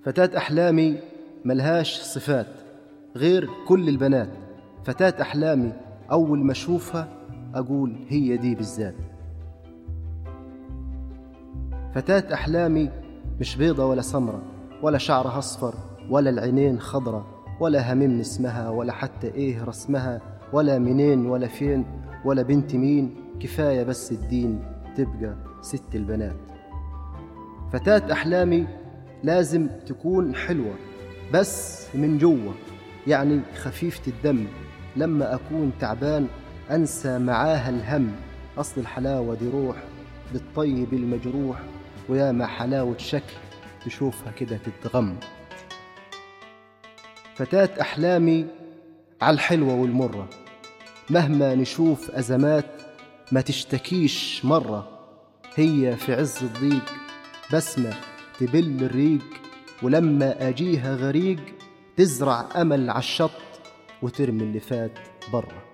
فتاة أحلامي ملهاش صفات غير كل البنات فتاة أحلامي أول ما أشوفها أقول هي دي بالذات فتاة أحلامي مش بيضة ولا سمرة ولا شعرها أصفر ولا العينين خضرة ولا هممني اسمها ولا حتى إيه رسمها ولا منين ولا فين ولا بنت مين كفاية بس الدين تبقى ست البنات فتاة أحلامي لازم تكون حلوة بس من جوه يعني خفيفة الدم لما أكون تعبان أنسى معاها الهم أصل الحلاوة دي روح للطيب المجروح ويا ما حلاوة شكل تشوفها كده تتغم فتاة أحلامي عالحلوة والمرة مهما نشوف أزمات ما تشتكيش مرة هي في عز الضيق بسمة تبل الريق ولما أجيها غريق تزرع أمل عالشط وترمي اللي فات بره